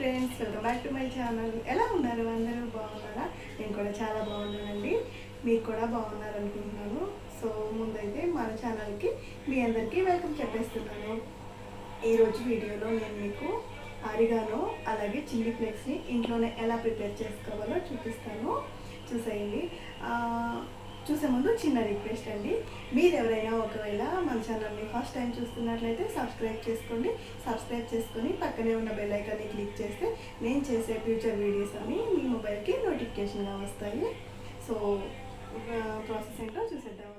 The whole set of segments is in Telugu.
friends welcome back to my channel ఎలా ఉన్నారు అందరూ బాగున్నారా నేను కూడా చాలా బాగున్నానండి మీరు కూడా బాగున్నారు అనుకుంటున్నాను సో ముందైతే మన ఛానల్కి మీ అందరికీ వెల్కమ్ చెప్పేస్తున్నాను ఈరోజు వీడియోలో నేను మీకు ఆరిగానో అలాగే చిల్లీ ఫ్లేక్స్ని ఇంట్లోనే ఎలా ప్రిపేర్ చేసుకోవాలో చూపిస్తాను చూసేయండి ఆ, చూసే ముందు చిన్న రిక్వెస్ట్ అండి మీరు ఎవరైనా ఒకవేళ మన ఛానల్ని ఫస్ట్ టైం చూస్తున్నట్లయితే సబ్స్క్రైబ్ చేసుకోండి సబ్స్క్రైబ్ చేసుకొని పక్కనే ఉన్న బెల్ ఐకాన్ని క్లిక్ చేస్తే నేను చేసే ఫ్యూచర్ వీడియోస్ అన్ని మీ మొబైల్కి నోటిఫికేషన్గా వస్తాయి సో ప్రాసెస్ ఏంటో చూసేద్దామమ్మా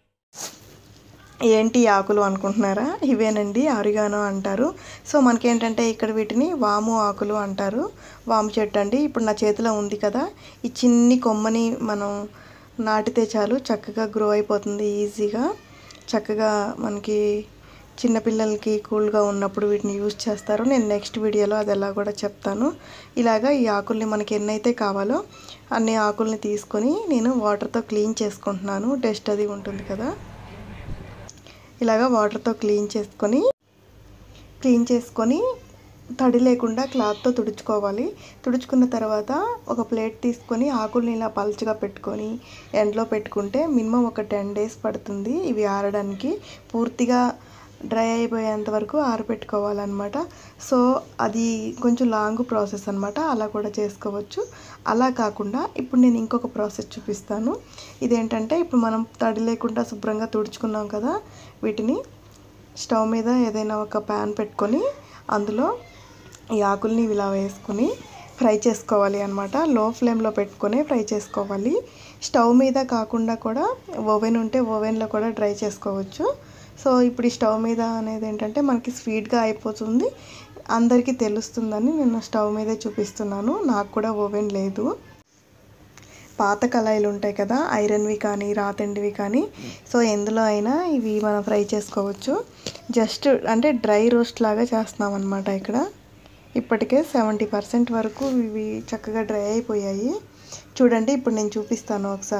ఏంటి ఆకులు అనుకుంటున్నారా ఇవేనండి ఆరిగానో అంటారు సో మనకేంటంటే ఇక్కడ వీటిని వాము ఆకులు అంటారు వాము చెట్టు అండి ఇప్పుడు నా చేతిలో ఉంది కదా ఈ చిన్ని కొమ్మని మనం నాటితే చాలు చక్కగా గ్రో అయిపోతుంది ఈజీగా చక్కగా మనకి చిన్నపిల్లలకి కూల్గా ఉన్నప్పుడు వీటిని యూజ్ చేస్తారు నేను నెక్స్ట్ వీడియోలో అది ఎలా కూడా చెప్తాను ఇలాగా ఈ ఆకుల్ని మనకి ఎన్నైతే కావాలో అన్ని ఆకుల్ని తీసుకొని నేను వాటర్తో క్లీన్ చేసుకుంటున్నాను డస్ట్ అది ఉంటుంది కదా ఇలాగా వాటర్తో క్లీన్ చేసుకొని క్లీన్ చేసుకొని తడి లేకుండా క్లాత్తో తుడుచుకోవాలి తుడుచుకున్న తర్వాత ఒక ప్లేట్ తీసుకొని ఆకుల్ని ఇలా పల్చగా పెట్టుకొని ఎండలో పెట్టుకుంటే మినిమం ఒక టెన్ డేస్ పడుతుంది ఇవి ఆరడానికి పూర్తిగా డ్రై అయిపోయేంత వరకు ఆరబెట్టుకోవాలన్నమాట సో అది కొంచెం లాంగ్ ప్రాసెస్ అనమాట అలా కూడా చేసుకోవచ్చు అలా కాకుండా ఇప్పుడు నేను ఇంకొక ప్రాసెస్ చూపిస్తాను ఇదేంటంటే ఇప్పుడు మనం తడి లేకుండా శుభ్రంగా తుడుచుకున్నాం కదా వీటిని స్టవ్ మీద ఏదైనా ఒక ప్యాన్ పెట్టుకొని అందులో ఈ ఆకుల్ని ఇలా వేసుకొని ఫ్రై చేసుకోవాలి అనమాట లో ఫ్లేమ్లో పెట్టుకొని ఫ్రై చేసుకోవాలి స్టవ్ మీద కాకుండా కూడా ఓవెన్ ఉంటే ఓవెన్లో కూడా డ్రై చేసుకోవచ్చు సో ఇప్పుడు ఈ స్టవ్ మీద అనేది ఏంటంటే మనకి స్వీట్గా అయిపోతుంది అందరికీ తెలుస్తుందని నేను స్టవ్ మీదే చూపిస్తున్నాను నాకు కూడా ఓవెన్ లేదు పాత కళాయిలు ఉంటాయి కదా ఐరన్వి కానీ రాతండివి కానీ సో ఎందులో అయినా ఇవి మనం ఫ్రై చేసుకోవచ్చు జస్ట్ అంటే డ్రై రోస్ట్ లాగా చేస్తున్నాం అనమాట ఇక్కడ ఇప్పటికే సెవెంటీ పర్సెంట్ వరకు ఇవి చక్కగా డ్రై అయిపోయాయి చూడండి ఇప్పుడు నేను చూపిస్తాను ఒకసారి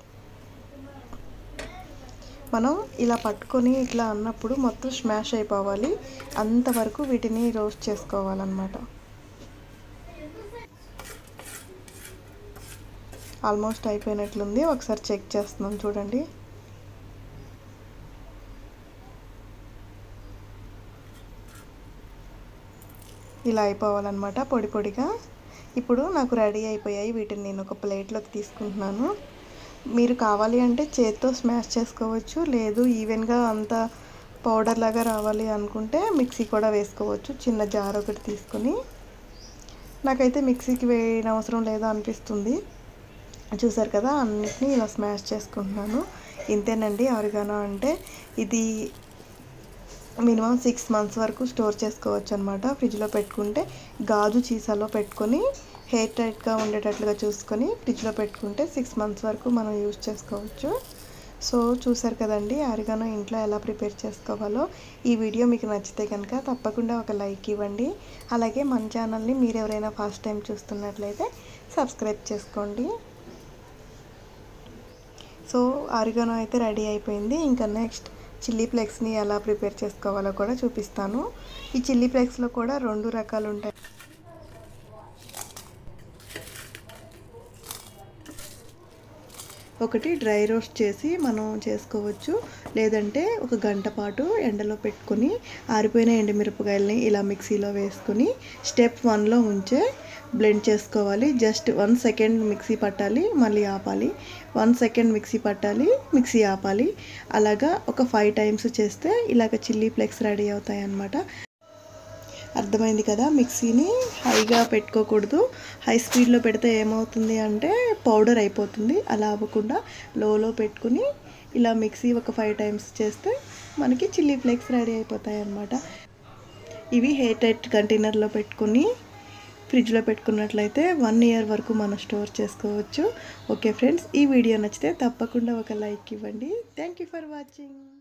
మనం ఇలా పట్టుకొని ఇట్లా అన్నప్పుడు మొత్తం స్మాష్ అయిపోవాలి అంతవరకు వీటిని రోస్ట్ చేసుకోవాలన్నమాట ఆల్మోస్ట్ అయిపోయినట్లుంది ఒకసారి చెక్ చేస్తున్నాం చూడండి ఇలా అయిపోవాలన్నమాట పొడి పొడిగా ఇప్పుడు నాకు రెడీ అయిపోయాయి వీటిని నేను ఒక ప్లేట్లోకి తీసుకుంటున్నాను మీరు కావాలి అంటే చేత్తో స్మాష్ చేసుకోవచ్చు లేదు ఈవెన్గా అంత పౌడర్ లాగా రావాలి అనుకుంటే మిక్సీ కూడా వేసుకోవచ్చు చిన్న జార్ ఒకటి తీసుకొని నాకైతే మిక్సీకి వేయడం అవసరం లేదో అనిపిస్తుంది చూసారు కదా అన్నిటినీ ఇలా స్మాష్ చేసుకుంటున్నాను ఇంతేనండి ఆరిగానో అంటే ఇది మినిమం సిక్స్ మంత్స్ వరకు స్టోర్ చేసుకోవచ్చు అనమాట ఫ్రిడ్జ్లో పెట్టుకుంటే గాజు చీసాలో పెట్టుకొని హెయిర్ టైట్గా ఉండేటట్లుగా చూసుకొని ఫ్రిడ్జ్లో పెట్టుకుంటే సిక్స్ మంత్స్ వరకు మనం యూజ్ చేసుకోవచ్చు సో చూసారు కదండి ఆరిగానో ఇంట్లో ఎలా ప్రిపేర్ చేసుకోవాలో ఈ వీడియో మీకు నచ్చితే కనుక తప్పకుండా ఒక లైక్ ఇవ్వండి అలాగే మన ఛానల్ని మీరు ఎవరైనా ఫస్ట్ టైం చూస్తున్నట్లయితే సబ్స్క్రైబ్ చేసుకోండి సో ఆరిగానో అయితే రెడీ అయిపోయింది ఇంకా నెక్స్ట్ చిల్లీ ఫ్లేక్స్ని ఎలా ప్రిపేర్ చేసుకోవాలో కూడా చూపిస్తాను ఈ చిల్లీ ఫ్లేక్స్లో కూడా రెండు రకాలు ఉంటాయి ఒకటి డ్రై రోస్ట్ చేసి మనం చేసుకోవచ్చు లేదంటే ఒక గంట పాటు ఎండలో పెట్టుకొని ఆరిపోయిన ఎండుమిరపకాయలని ఇలా మిక్సీలో వేసుకొని స్టెప్ వన్లో ఉంచే బ్లెండ్ చేసుకోవాలి జస్ట్ వన్ సెకండ్ మిక్సీ పట్టాలి మళ్ళీ ఆపాలి వన్ సెకండ్ మిక్సీ పట్టాలి మిక్సీ ఆపాలి అలాగా ఒక ఫైవ్ టైమ్స్ చేస్తే ఇలాగ చిల్లీ ఫ్లేక్స్ రెడీ అవుతాయి అన్నమాట అర్థమైంది కదా మిక్సీని హైగా పెట్టుకోకూడదు హై స్పీడ్లో పెడితే ఏమవుతుంది అంటే పౌడర్ అయిపోతుంది అలా అవ్వకుండా లోలో పెట్టుకుని ఇలా మిక్సీ ఒక ఫైవ్ టైమ్స్ చేస్తే మనకి చిల్లీ ఫ్లేక్స్ రెడీ అయిపోతాయి అన్నమాట ఇవి హెయిర్ టైట్ కంటైనర్లో పెట్టుకుని ఫ్రిడ్జ్లో పెట్టుకున్నట్లయితే వన్ ఇయర్ వరకు మనం స్టోర్ చేసుకోవచ్చు ఓకే ఫ్రెండ్స్ ఈ వీడియో నచ్చితే తప్పకుండా ఒక లైక్ ఇవ్వండి థ్యాంక్ యూ ఫర్ వాచింగ్